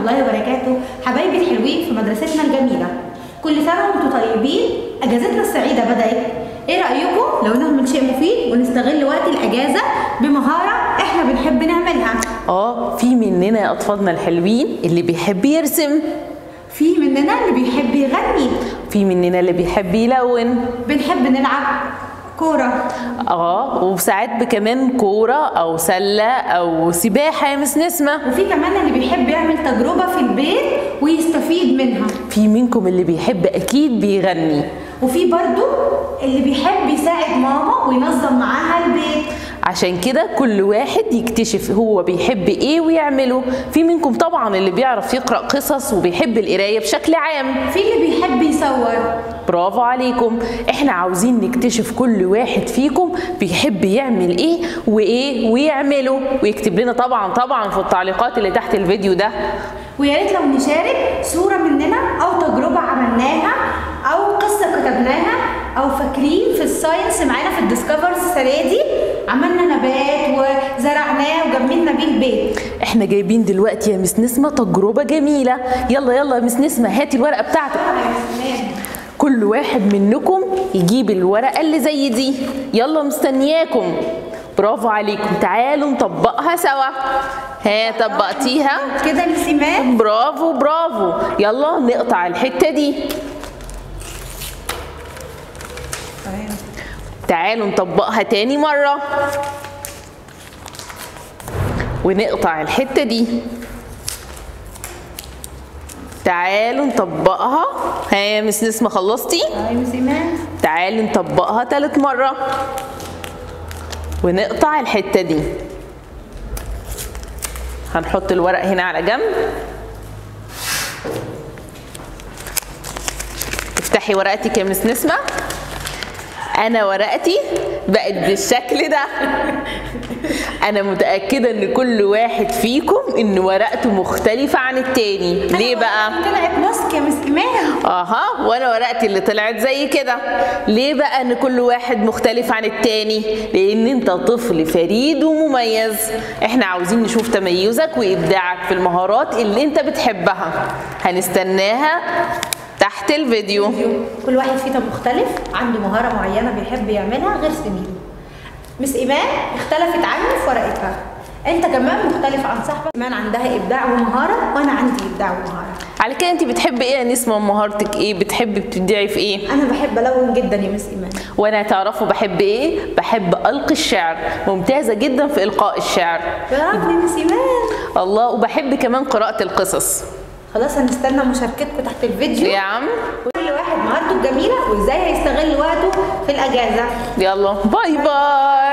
الله وبركاته حبايبي الحلوين في مدرستنا الجميلة كل سنة وانتم طيبين اجازتنا السعيدة بدأت ايه رأيكم لو نعمل شيء مفيد ونستغل وقت الاجازة بمهارة احنا بنحب نعملها اه في مننا يا اطفالنا الحلوين اللي بيحب يرسم في مننا اللي بيحب يغني في مننا اللي بيحب يلون بنحب نلعب كورة اه وساعات كمان كوره او سله او سباحه يا مس نسمه وفي كمان اللي بيحب يعمل تجربة في البيت ويستفيد منها في منكم اللي بيحب اكيد بيغني وفي برضو اللي بيحب يساعد ماما وينظم معاها البيت عشان كده كل واحد يكتشف هو بيحب ايه ويعمله في منكم طبعا اللي بيعرف يقرا قصص وبيحب القرايه بشكل عام في اللي بيحب يصور برافو عليكم احنا عاوزين نكتشف كل واحد فيكم بيحب يعمل ايه وايه ويعمله ويكتب لنا طبعا طبعا في التعليقات اللي تحت الفيديو ده ويا ريت لو نشارك صورة مننا أو تجربة عملناها أو قصة كتبناها أو فاكرين في الساينس معانا في الديسكفرز السنة دي عملنا نبات وزرعناه وجملنا بيه البيت احنا جايبين دلوقتي يا مس نسمه تجربه جميله يلا يلا يا مس نسمه هاتي الورقه بتاعتك كل واحد منكم يجيب الورقه اللي زي دي يلا مستنياكم برافو عليكم تعالوا نطبقها سوا ها طبقتيها كده مس إيمان برافو برافو يلا نقطع الحته دي تعالوا نطبقها تاني مرة ونقطع الحتة دي تعالوا نطبقها ها يا مس نسمة خلصتي أيوة مس إيمان تعالوا نطبقها تالت مرة ونقطع الحتة دي هنحط الورق هنا على جنب افتحي ورقتك يا مس نسمة انا ورقتي بقت بالشكل ده انا متاكده ان كل واحد فيكم ان ورقته مختلفه عن التاني ليه بقى طلعت ماسك يا مس إيمان اها وانا ورقتي اللي طلعت زي كده ليه بقى ان كل واحد مختلف عن التاني لان انت طفل فريد ومميز احنا عاوزين نشوف تميزك وابداعك في المهارات اللي انت بتحبها هنستناها تحت الفيديو كل واحد فينا مختلف عنده مهارة معينة بيحب يعملها غير زميله مس إيمان اختلفت عني في ورقتها انت كمان مختلف عن صاحبك ايمان عندها ابداع ومهاره وانا عندي ابداع ومهاره على كده انت بتحبي ايه يا نسمه مهارتك ايه بتحبي بتبدعي في ايه انا بحب الون جدا يا مس ايمان وانا تعرفوا بحب ايه بحب القي الشعر ممتازه جدا في القاء الشعر برافو يا مس ايمان الله وبحب كمان قراءه القصص خلاص هنستنى مشاركتكم تحت الفيديو يا عم كل واحد مهارته الجميله وازاي هيستغل وقته في الاجازه يلا باي باي